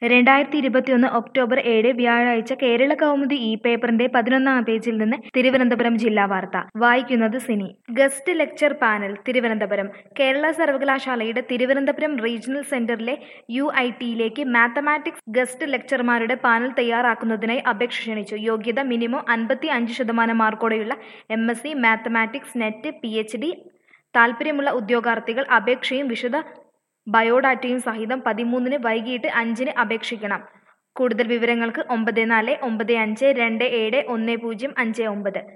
രണ്ടായിരത്തി ഇരുപത്തിയൊന്ന് ഒക്ടോബർ ഏഴ് വ്യാഴാഴ്ച കേരള കൗമുദി ഇ പേപ്പറിന്റെ പതിനൊന്നാം പേജിൽ നിന്ന് തിരുവനന്തപുരം ജില്ലാ വാർത്ത വായിക്കുന്നത് Sini guest lecture panel Thiruvananthapuram Kerala സർവകലാശാലയുടെ തിരുവനന്തപുരം റീജിയണൽ സെന്ററിലെ യു ഐ ടിയിലേക്ക് മാത്തമാറ്റിക്സ് ഗസ്റ്റ് ലെക്ചർമാരുടെ പാനൽ തയ്യാറാക്കുന്നതിനായി അപേക്ഷ ക്ഷണിച്ചു യോഗ്യത മിനിമം അൻപത്തി അഞ്ച് ശതമാനം മാർക്കോടെയുള്ള M S C mathematics NET P H D താൽപ്പര്യമുള്ള ഉദ്യോഗാർത്ഥികൾ അപേക്ഷയും വിശദ ബയോഡാറ്റയും സഹിതം പതിമൂന്നിന് വൈകിട്ട് അഞ്ചിന് അപേക്ഷിക്കണം കൂടുതൽ വിവരങ്ങൾക്ക് ഒമ്പത് നാല് ഒമ്പത് അഞ്ച് രണ്ട് ഏഴ് ഒന്ന് പൂജ്യം അഞ്ച് ഒമ്പത്